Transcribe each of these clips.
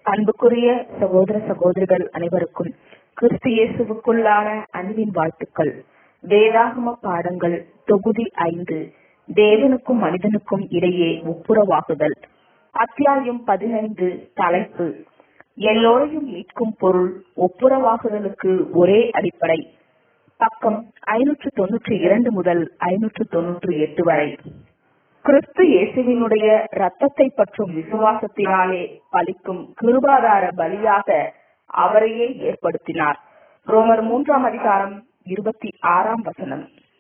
அன்புக்குரிய சகோதர சகோதரிகள் அனைவருக்கும் கிறிஸ்து இயேசுவுக்குள்ளான அன்பின் வாழ்த்துக்கள் வேதாகம பாடங்கள் தொகுதி ஐந்து தேவனுக்கும் மனிதனுக்கும் இடையே ஒப்புரவாகுதல் அத்தியாயம் பதினைந்து தலைப்பு எல்லோரையும் மீட்கும் பொருள் ஒப்புரவாகுதலுக்கு ஒரே அடிப்படை பக்கம் ஐநூற்று தொன்னூற்றி இரண்டு முதல் ஐநூற்று தொன்னூற்றி எட்டு வரை கிறிஸ்து இயேசுவினுடைய ரத்தத்தை பற்றும் விசுவாசத்தினாலே பலிக்கும் கிருபாதார பலியாக அவரையே ஏற்படுத்தினார் ரோமர் மூன்றாம் அதிகாரம் இருபத்தி ஆறாம் வசனம்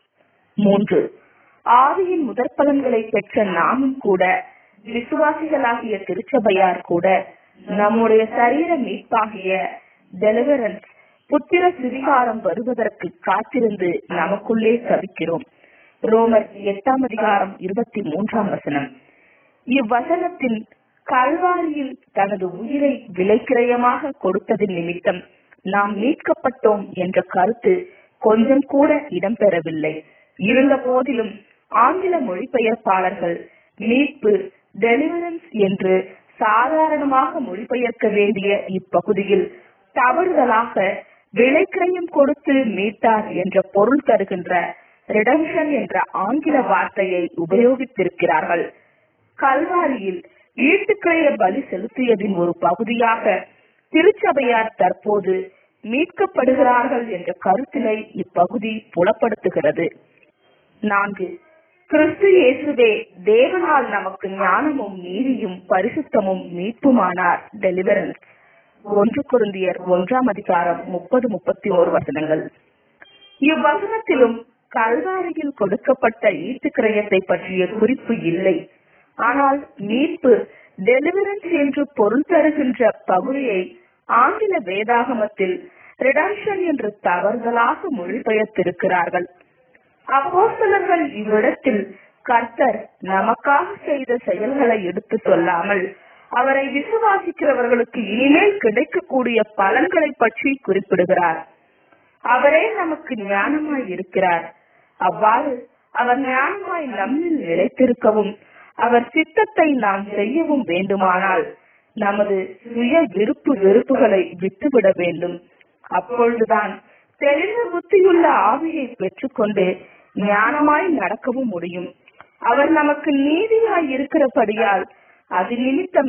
மூன்று ஆவியின் முதற் பலன்களை பெற்ற நாமும் கூட விசுவாசிகளாகிய திருச்சபையார் கூட நம்முடைய சரீர மீட்பாகிய டெலிவரன்ஸ் புத்திர சுவிகாரம் வருவதற்கு காத்திருந்து நமக்குள்ளே சபிக்கிறோம் ரோமர் எட்டாம் அதிகாரம் இருபத்தி மூன்றாம் வசனம் இவ்வசனத்தின் கல்வாரியில் தனது உயிரை விலைக்கிரயமாக கொடுத்ததின் நிமித்தம் நாம் மீட்கப்பட்டோம் என்ற கருத்து கொஞ்சம் கூட இடம்பெறவில்லை இருந்த போதிலும் ஆங்கில மொழிபெயர்ப்பாளர்கள் மீட்பு டெலிவரன்ஸ் என்று சாதாரணமாக மொழிபெயர்க்க வேண்டிய இப்பகுதியில் தவறுதலாக விலைக்கிரயம் கொடுத்து மீட்டார் என்ற பொருள் தருகின்ற ரிடம்ஷன் என்ற ஆங்கில வார்த்தையை உபயோகித்திருக்கிறார்கள் கல்வாரியில் ஈட்டுக்கிரைய பலி செலுத்தியதின் ஒரு பகுதியாக திருச்சபையார் தற்போது மீட்கப்படுகிறார்கள் என்ற கருத்தினை இப்பகுதி புலப்படுத்துகிறது நான்கு கிறிஸ்து இயேசுவே தேவனால் நமக்கு ஞானமும் நீதியும் பரிசுத்தமும் மீட்புமானார் டெலிவரன்ஸ் ஒன்று குருந்தியர் ஒன்றாம் அதிகாரம் முப்பது முப்பத்தி ஓரு வசனங்கள் இவ்வசனத்திலும் கல்வாரியில் கொடுக்கப்பட்ட ஈட்டுக்கிரயத்தை பற்றிய குறிப்பு இல்லை ஆனால் மீட்பு டெலிவரன்ஸ் என்று பொருள் தருகின்ற பகுதியை ஆங்கில வேதாகமத்தில் ரிடம்ஷன் என்று தவறுதலாக மொழிபெயர்த்திருக்கிறார்கள் அப்போஸ்தலர்கள் இவ்விடத்தில் கர்த்தர் நமக்காக செய்த செயல்களை எடுத்து சொல்லாமல் அவரை விசுவாசிக்கிறவர்களுக்கு இனிமேல் கிடைக்கக்கூடிய பலன்களை பற்றி குறிப்பிடுகிறார் அவரே நமக்கு ஞானமாய் இருக்கிறார் அவ்வாறு அவர் ஞானமாய் நம்மில் நிலைத்திருக்கவும் அவர் சித்தத்தை நாம் செய்யவும் வேண்டுமானால் நமது சுய விருப்பு வெறுப்புகளை விட்டுவிட வேண்டும் அப்பொழுதுதான் தெளிந்த புத்தியுள்ள ஆவியை பெற்றுக்கொண்டு ஞானமாய் நடக்கவும் முடியும் அவர் நமக்கு நீதியாய் இருக்கிறபடியால் அது நிமித்தம்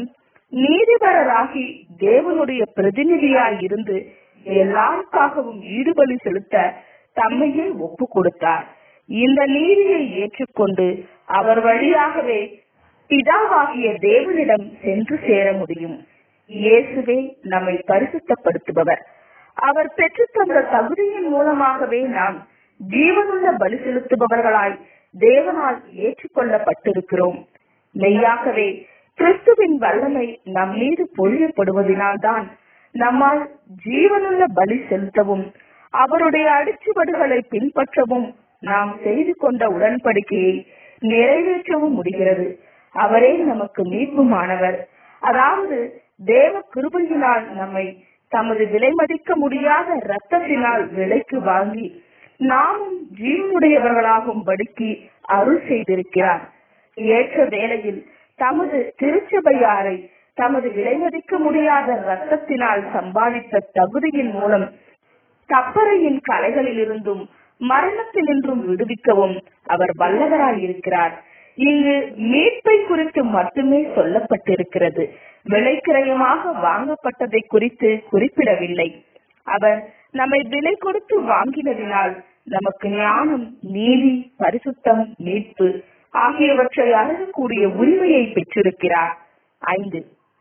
நீதிபரராகி தேவனுடைய பிரதிநிதியாய் இருந்து எல்லாருக்காகவும் ஈடுபலி செலுத்த தம்மையே ஒப்பு கொடுத்தார் இந்த நீதியை ஏற்றுக்கொண்டு அவர் வழியாகவே பிதாவாகிய தேவனிடம் சென்று சேர முடியும் இயேசுவே நம்மை பரிசுத்தப்படுத்துபவர் அவர் பெற்றுத்தந்த தகுதியின் மூலமாகவே நாம் ஜீவனுள்ள பலி செலுத்துபவர்களாய் தேவனால் ஏற்றுக்கொள்ளப்பட்டிருக்கிறோம் மெய்யாகவே கிறிஸ்துவின் வல்லமை நம் மீது பொழியப்படுவதினால்தான் நம்மால் ஜீவனுள்ள பலி செலுத்தவும் அவருடைய அடிச்சுவடுகளை பின்பற்றவும் நாம் செய்து கொண்ட உடன்படிக்கையை நிறைவேற்றவும் முடிகிறது அவரே நமக்கு மீட்புமானவர் அதாவது தேவ கிருபையினால் நம்மை தமது விலைமதிக்க முடியாத ரத்தத்தினால் விலைக்கு வாங்கி நாமும் ஜீவனுடையவர்களாகும் படிக்கு அருள் செய்திருக்கிறார் ஏற்ற வேளையில் தமது திருச்சபையாரை தமது விலைமதிக்க முடியாத ரத்தத்தினால் சம்பாதித்த தகுதியின் மூலம் கப்பறையின் கலைகளிலிருந்தும் மரணத்தினின்றும் விடுவிக்கவும் அவர் வல்லவராயிருக்கிறார் இங்கு மீட்பை குறித்து மட்டுமே சொல்லப்பட்டிருக்கிறது விலைக்கிரயமாக வாங்கப்பட்டதை குறித்து குறிப்பிடவில்லை அவர் நம்மை விலை கொடுத்து வாங்கினதினால் நமக்கு ஞானம் நீதி பரிசுத்தம் மீட்பு ஆகியவற்றை அணுகக்கூடிய உரிமையை பெற்றிருக்கிறார் ஐந்து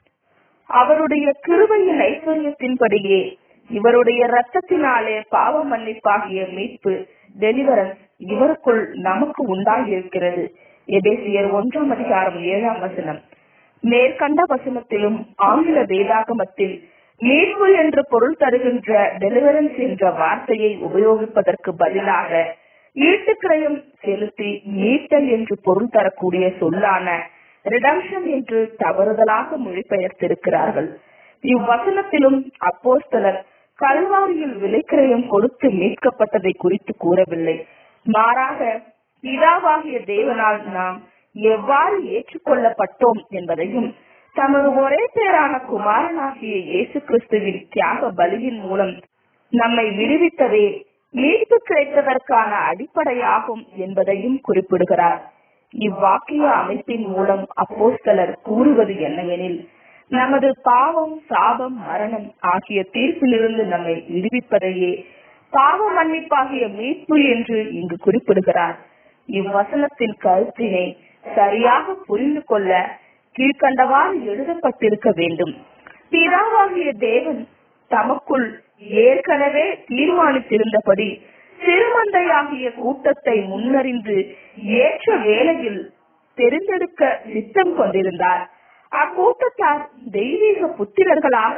அவருடைய கிருபையின் ஐஸ்வர்யத்தின்படியே இவருடைய ரத்தத்தினாலே பாவ மன்னிப்பாகிய மீட்பு டெலிவரன்ஸ் இவருக்குள் நமக்கு உண்டாகியிருக்கிறது எபேசியர் ஒன்றாம் அதிகாரம் ஏழாம் வசனம் மேற்கண்ட வசனத்திலும் ஆங்கில வேதாகமத்தில் மீட்பு என்று பொருள் தருகின்ற டெலிவரன்ஸ் என்ற வார்த்தையை உபயோகிப்பதற்கு பதிலாக ஈட்டுக்கிரயம் செலுத்தி மீட்டல் என்று பொருள் தரக்கூடிய சொல்லான ரிடம்ஷன் என்று தவறுதலாக மொழிபெயர்த்திருக்கிறார்கள் இவ்வசனத்திலும் அப்போஸ்தலர் கல்வாரியில் விலைக்கிரயம் கொடுத்து மீட்கப்பட்டதை குறித்து கூறவில்லை மாறாக பிதாவாகிய தேவனால் நாம் எவ்வாறு ஏற்றுக்கொள்ளப்பட்டோம் என்பதையும் தமது ஒரே பேரான குமாரனாகிய இயேசு கிறிஸ்துவின் தியாக பலியின் மூலம் நம்மை விடுவித்ததே மீட்பு கிடைத்ததற்கான அடிப்படையாகும் என்பதையும் குறிப்பிடுகிறார் இவ்வாக்கிய அமைப்பின் மூலம் அப்போஸ்தலர் கூறுவது என்னவெனில் நமது பாவம் சாபம் மரணம் ஆகிய தீர்ப்பிலிருந்து நம்மை விடுவிப்பதையே பாவ மன்னிப்பாகிய மீட்பு என்று இங்கு குறிப்பிடுகிறார் இவ்வசனத்தின் கருத்தினை சரியாக புரிந்து கொள்ள கீழ்கண்டவாறு எழுதப்பட்டிருக்க வேண்டும் பிதாவாகிய தேவன் தமக்குள் ஏற்கனவே தீர்மானித்திருந்தபடி சிறுமந்தையாகிய கூட்டத்தை முன்னறிந்து ஏற்ற வேளையில் தெரிந்தெடுக்க சித்தம் கொண்டிருந்தார் அக்கூட்டத்தார் தெய்வீக புத்திரர்களாக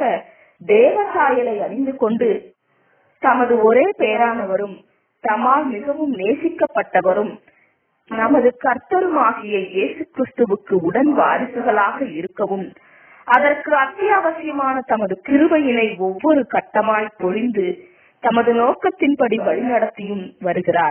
தேவசாயலை அறிந்து கொண்டு தமது ஒரே பேரானவரும் தமால் மிகவும் நேசிக்கப்பட்டவரும் நமது கர்த்தருமாகிய இயேசு கிறிஸ்துவுக்கு உடன் வாரிசுகளாக இருக்கவும் அதற்கு அத்தியாவசியமான தமது கிருபையினை ஒவ்வொரு கட்டமாய் பொழிந்து தமது நோக்கத்தின்படி வழிநடத்தியும் வருகிறார்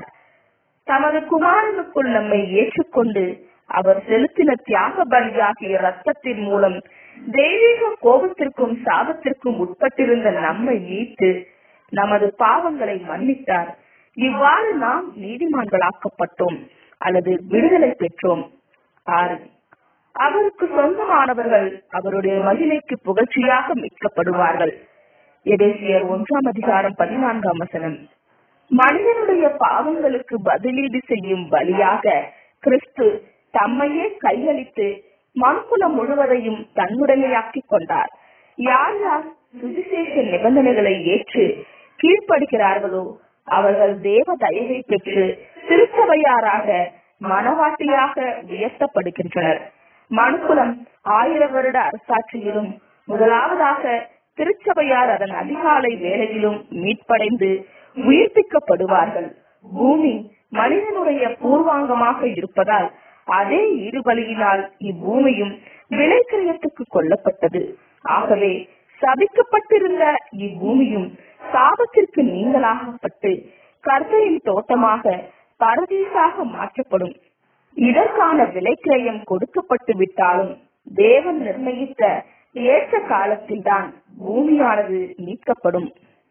தமது குமாரனுக்குள் நம்மை ஏற்றுக்கொண்டு அவர் செலுத்தின தியாக பலியாகிய ரத்தத்தின் மூலம் தெய்வீக கோபத்திற்கும் சாபத்திற்கும் உட்பட்டிருந்த நம்மை மீட்டு நமது பாவங்களை மன்னித்தார் இவ்வாறு நாம் நீதிமான்களாக்கப்பட்டோம் அல்லது விடுதலை பெற்றோம் ஆறு அவருக்கு சொந்தமானவர்கள் அவருடைய மகிமைக்கு புகழ்ச்சியாக மீட்கப்படுவார்கள் எபேசியர் ஒன்றாம் அதிகாரம் பதினான்காம் வசனம் மனிதனுடைய பாவங்களுக்கு பதிலீடு செய்யும் பலியாக கிறிஸ்து தம்மையே கையளித்து மனுக்குலம் முழுவதையும் தன்னுடைமையாக்கிக் கொண்டார் யார் யார் சுவிசேஷ நிபந்தனைகளை ஏற்று கீழ்ப்படுகிறார்களோ அவர்கள் தேவ தயவை பெற்று திருச்சபையாராக மனவாட்டியாக உயர்த்தப்படுகின்றனர் மனுக்குலம் ஆயிர வருட அரசாட்சியிலும் முதலாவதாக திருச்சபையார் அதன் அதிகாலை வேளையிலும் மீட்படைந்து உயிர்ப்பிக்கப்படுவார்கள் பூமி மனிதனுடைய பூர்வாங்கமாக இருப்பதால் அதே ஈடுபலியினால் இப்பூமியும் விளைக்கிரயத்துக்கு கொல்லப்பட்டது ஆகவே சபிக்கப்பட்டிருந்த இப்பூமியும் சாபத்திற்கு நீங்களாகப்பட்டு கர்த்தரின் தோட்டமாக பரதீசாக மாற்றப்படும் இதற்கான விலைக்கிரயம் கொடுக்கப்பட்டு விட்டாலும் தேவன் நிர்ணயித்த ஏற்ற காலத்தில்தான் பூமியானது நீக்கப்படும்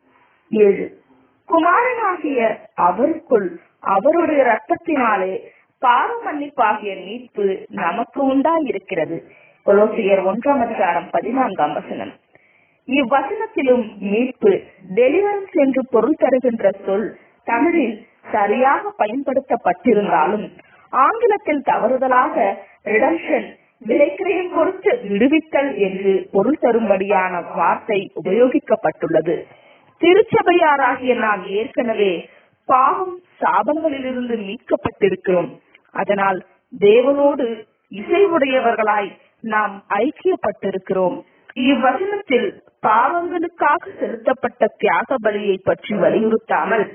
ஏழு குமாரனாகிய அவருக்குள் அவருடைய ரத்தத்தினாலே பாவ மன்னிப்பாகிய மீட்பு நமக்கு உண்டாயிருக்கிறது கொலோசியர் ஒன்றாம் அதிகாரம் பதினான்காம் வசனம் இவ்வசனத்திலும் மீட்பு டெலிவரன்ஸ் என்று பொருள் தருகின்ற சொல் தமிழில் சரியாக பயன்படுத்தப்பட்டிருந்தாலும் ஆங்கிலத்தில் தவறுதலாக ரிடம்ஷன் விலைக்கிரயம் கொடுத்து விடுவித்தல் என்று பொருள் தரும்படியான வார்த்தை உபயோகிக்கப்பட்டுள்ளது திருச்சபையாராகிய நாம் ஏற்கனவே பாவம் சாபங்களிலிருந்து மீட்கப்பட்டிருக்கிறோம் அதனால் தேவனோடு இசைவுடையவர்களாய் நாம் ஐக்கியப்பட்டிருக்கிறோம் இவ்வசனத்தில் பாவங்களுக்காக செலுத்தப்பட்ட தியாக பலியை பற்றி வலியுறுத்தாமல்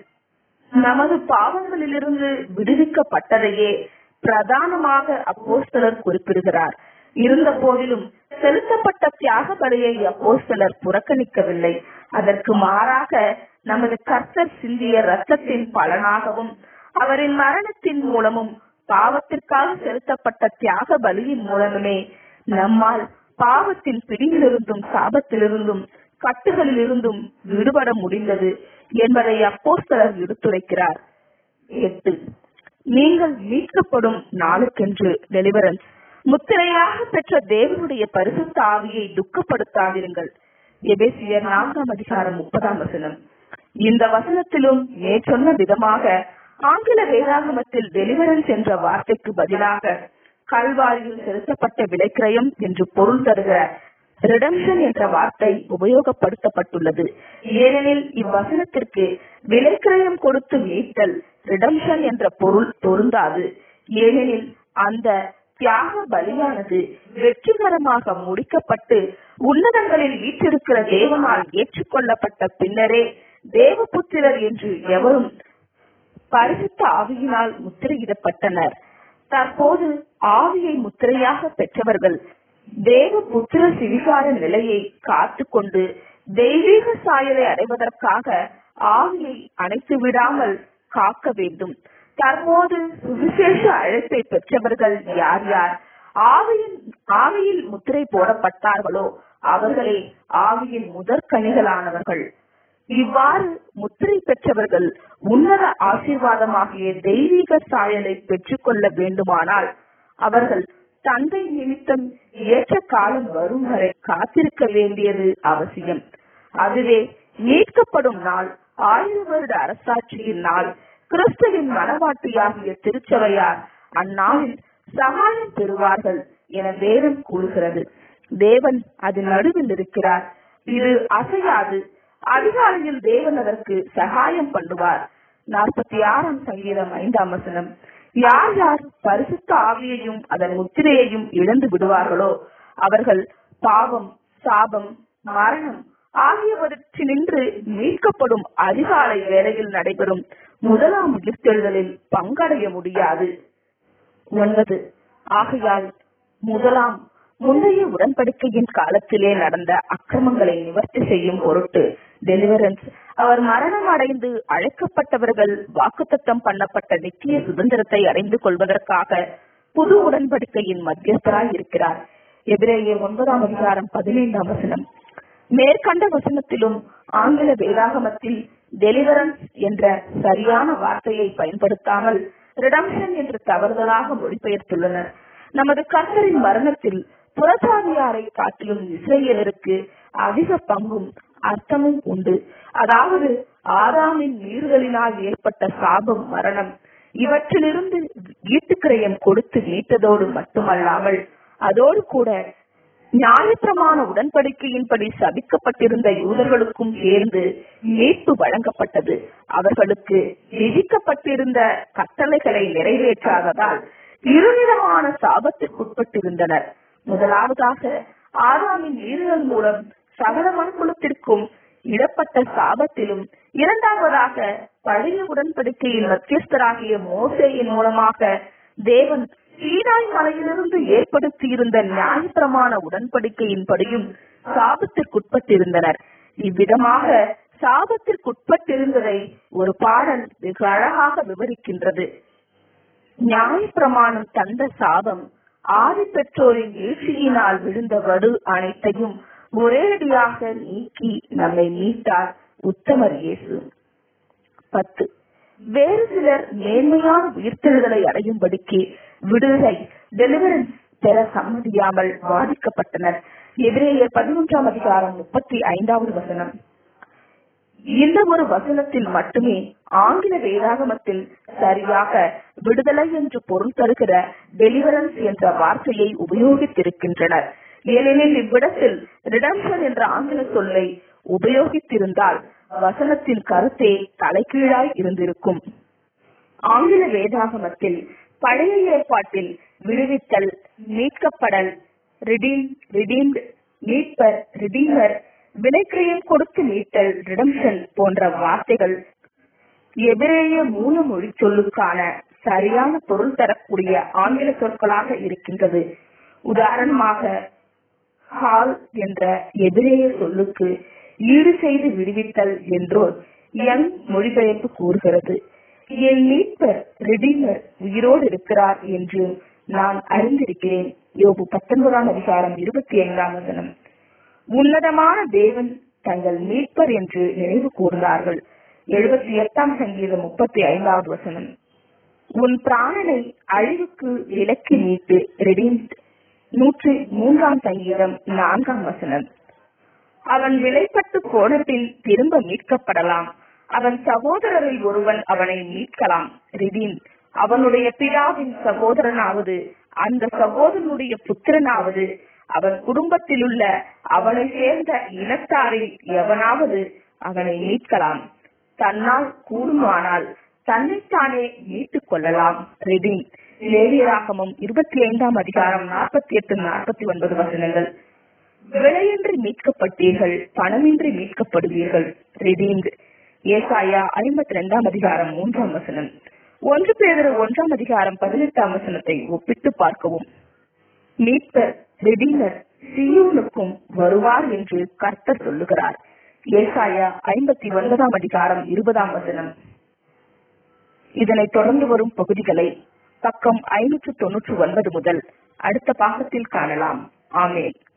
நமது பாவங்களிலிருந்து விடுவிக்கப்பட்டதையே பிரதானமாக அப்போஸ்தலர் குறிப்பிடுகிறார் இருந்த போதிலும் செலுத்தப்பட்ட தியாக பலியை அப்போஸ்தலர் புறக்கணிக்கவில்லை அதற்கு மாறாக நமது கர்த்தர் சிந்திய ரத்தத்தின் பலனாகவும் அவரின் மரணத்தின் மூலமும் பாவத்திற்காக செலுத்தப்பட்ட தியாக பலியின் மூலமுமே நம்மால் பாவத்தின் பிடியிலிருந்தும் சாபத்திலிருந்தும் கட்டுகளிலிருந்தும் விடுபட முடிந்தது என்பதை அப்போஸ்தலர் எடுத்துரைக்கிறார் எட்டு நீங்கள் மீட்கப்படும் நாளுக்கென்று டெலிவரன்ஸ் முத்திரையாக பெற்ற தேவனுடைய பரிசுத்த ஆவியை துக்கப்படுத்தாதிருங்கள் எபேசியர் நான்காம் அதிகாரம் முப்பதாம் வசனம் இந்த வசனத்திலும் மேற்சொன்ன விதமாக ஆங்கில வேதாகமத்தில் டெலிவரன்ஸ் என்ற வார்த்தைக்கு பதிலாக கல்வாரியில் செலுத்தப்பட்ட விலைக்கிரயம் என்று பொருள் தருகிற ரிடம்ஷன் என்ற வார்த்தை உபயோகப்படுத்தப்பட்டுள்ளது ஏனெனில் இவ்வசனத்திற்கு விலைக்கிரயம் கொடுத்து மீட்டல் ரிடம்ஷன் என்ற பொருள் பொருந்தாது ஏனெனில் அந்த தியாக பலியானது வெற்றிகரமாக முடிக்கப்பட்டு உன்னதங்களில் வீற்றிருக்கிற தேவனால் ஏற்றுக்கொள்ளப்பட்ட பின்னரே தேவபுத்திரர் என்று எவரும் பரிசுத்த ஆவியினால் முத்திரையிடப்பட்டனர் தற்போது ஆவியை முத்திரையாக பெற்றவர்கள் தேவ புத்திர சிவிகார நிலையை காத்து கொண்டு தெய்வீக சாயலை அடைவதற்காக ஆவியை அணைத்து விடாமல் காக்க வேண்டும் தற்போது சுவிசேஷ அழைப்பை பெற்றவர்கள் யார் யார் ஆவியின் ஆவியில் முத்திரை போடப்பட்டார்களோ அவர்களே ஆவியின் முதற்கனிகளானவர்கள் இவ்வாறு முத்திரை பெற்றவர்கள் உன்னத ஆசீர்வாதமாகிய தெய்வீக சாயலை பெற்றுக்கொள்ள வேண்டுமானால் அவர்கள் தந்தை நிமித்தம் ஏற்ற காலம் வரும் வரை காத்திருக்க வேண்டியது அவசியம் அதுவே மீட்கப்படும் நாள் ஆயிரம் வருட அரசாட்சியின் நாள் கிறிஸ்துவின் மனவாட்டியாகிய திருச்சபையார் அந்நாளில் சகாயம் பெறுவார்கள் என வேதம் கூறுகிறது தேவன் அது நடுவில் இருக்கிறார் இது அசையாது அதிகாலையில் தேவன் அதற்கு சகாயம் பண்ணுவார் நாற்பத்தி ஆறாம் சங்கீதம் ஐந்தாம் வசனம் யார் யார் பரிசுத்த ஆவியையும் அதன் முத்திரையையும் இழந்து விடுவார்களோ அவர்கள் பாவம் சாபம் மரணம் ஆகியவற்றினின்று மீட்கப்படும் அதிகாலை வேளையில் நடைபெறும் முதலாம் உயிர்த்தெழுதலில் பங்கடைய முடியாது ஒன்பது ஆகையால் முதலாம் முந்தைய உடன்படிக்கையின் காலத்திலே நடந்த அக்கிரமங்களை நிவர்த்தி செய்யும் பொருட்டு டெலிவரன்ஸ் அவர் மரணம் அடைந்து அழைக்கப்பட்டவர்கள் வாக்குத்தத்தம் பண்ணப்பட்ட நித்திய சுதந்திரத்தை அடைந்து கொள்வதற்காக புது உடன்படிக்கையின் மத்தியஸ்தராய் இருக்கிறார் எபிரேயர் ஒன்பதாம் அதிகாரம் பதினைந்தாம் வசனம் மேற்கண்ட வசனத்திலும் ஆங்கில வேதாகமத்தில் டெலிவரன்ஸ் என்ற சரியான வார்த்தையை பயன்படுத்தாமல் ரிடம்ஷன் என்று தவறுதலாக மொழிபெயர்த்துள்ளனர் நமது கர்த்தரின் மரணத்தில் புறத்தாதியாரை காட்டிலும் இஸ்ரேலருக்கு அதிக பங்கும் அர்த்தமும் உண்டு அதாவது ஆதாமின் மீறுதலினால் ஏற்பட்ட சாபம் மரணம் இவற்றிலிருந்து வீட்டுக்கிரயம் கொடுத்து மீட்டதோடு மட்டுமல்லாமல் அதோடு கூட நியாயப்பிரமாண உடன்படிக்கையின்படி சபிக்கப்பட்டிருந்த யூதர்களுக்கும் சேர்ந்து மீட்பு வழங்கப்பட்டது அவர்களுக்கு விதிக்கப்பட்டிருந்த கட்டளைகளை நிறைவேற்றாததால் இருவிதமான சாபத்திற்குட்பட்டிருந்தனர் முதலாவதாக ஆதாமின் மீறுதல் மூலம் சகல மனுக்குலத்திற்கும் இடப்பட்ட சாபத்திலும் இரண்டாவதாக பழைய உடன்படிக்கையின் மத்தியஸ்தராகிய மோசேயின் மூலமாக தேவன் சீனாய் மலையிலிருந்து ஏற்படுத்தியிருந்த நியாயப்பிரமாண உடன்படிக்கையின்படியும் சாபத்திற்குட்பட்டிருந்தனர் இவ்விதமாக சாபத்திற்குட்பட்டிருந்ததை ஒரு பாடல் வெகு அழகாக விவரிக்கின்றது நியாயப்பிரமாணம் தந்த சாபம் ஆதி பெற்றோரின் வீழ்ச்சியினால் விழுந்த வடு அனைத்தையும் ஒரேடியாக நீக்கி நம்மை மீட்டார் உத்தமர் இயேசு பத்து வேறு சிலர் மேன்மையான உயிர்த்தெழுதலை அடையும்படிக்கு விடுதலை டெலிவரன்ஸ் பெற சம்மதியாமல் பாதிக்கப்பட்டனர் எதிரேயர் பதினொன்றாம் அதிகாரம் முப்பத்தி ஐந்தாவது வசனம் இந்த ஒரு வசனத்தில் மட்டுமே ஆங்கில வேதாகமத்தில் சரியாக விடுதலை என்று பொருள் தருகிற டெலிவரன்ஸ் என்ற வார்த்தையை உபயோகித்திருக்கின்றனர் ஏனெனில் இவ்விடத்தில் ரிடம்ஷன் என்ற ஆங்கில சொல்லை உபயோகித்திருந்தால் வசனத்தின் கருத்தே தலைகீழாய் இருந்திருக்கும் ஆங்கில வேதாகமத்தில் பழைய ஏற்பாட்டில் விடுவித்தல் மீட்கப்படல் ரிடீம் ரிடீம்டு மீட்பர் ரிடீமர் விலைக்கிரயம் கொடுத்து மீட்டல் ரிடம்ஷன் போன்ற வார்த்தைகள் எபிரேய மூல மொழி சொல்லுக்கான சரியான பொருள் தரக்கூடிய ஆங்கில சொற்களாக இருக்கின்றது உதாரணமாக ஹால் என்ற எபிரேய சொல்லுக்கு ஈடு செய்து விடுவித்தல் என்றோர் யங் மொழிபெயர்ப்பு கூறுகிறது என் மீட்பர் ரிடீமர் உயிரோடு இருக்கிறார் என்று நான் அறிந்திருக்கிறேன் யோபு பத்தொன்பதாம் அதிகாரம் இருபத்தி ஐந்தாம் வசனம் உன்னதமான தேவன் தங்கள் மீட்பர் என்று நினைவு கூர்ந்தார்கள் எழுபத்தி எட்டாம் சங்கீதம் முப்பத்தி ஐந்தாவது வசனம் உன் பிராணனை அழிவுக்கு விலக்கி மீட்டு ரெடீம்ட் நூற்றி மூன்றாம் சங்கீதம் நான்காம் வசனம் அவன் விலைப்பட்டு போனபின் திரும்ப மீட்கப்படலாம் அவன் சகோதரரில் ஒருவன் அவனை மீட்கலாம் ரிதீம் அவனுடைய பிதாவின் சகோதரனாவது அந்த சகோதரனுடைய புத்திரனாவது அவன் குடும்பத்தில் உள்ள அவனை சேர்ந்த இனத்தாரில் எவனாவது அவனை மீட்கலாம் தன்னால் கூடுமானால் தன்னைத்தானே மீட்டுக் கொள்ளலாம் ரெடின் லேவியராகமம் இருபத்தி ஐந்தாம் அதிகாரம் நாற்பத்தி எட்டு நாற்பத்தி ஒன்பது வசனங்கள் விலையின்றி மீட்கப்பட்டீர்கள் பணமின்றி மீட்கப்படுவீர்கள் ரெடீம்ட் ஏசாயா ஐம்பத்தி ரெண்டாம் அதிகாரம் மூன்றாம் வசனம் ஒன்று பேதர் ஒன்றாம் அதிகாரம் பதினெட்டாம் வசனத்தை ஒப்பிட்டு பார்க்கவும் மீட்பர் ரெடீமர் சியூனுக்கும் வருவார் என்று கர்த்தர் சொல்லுகிறார் ஏசாயா ஐம்பத்தி ஒன்பதாம் அதிகாரம் இருபதாம் வசனம் இதனை தொடர்ந்து வரும் பகுதிகளை பக்கம் ஐநூற்று தொன்னூற்று ஒன்பது முதல் அடுத்த பாகத்தில் காணலாம் ஆமேன்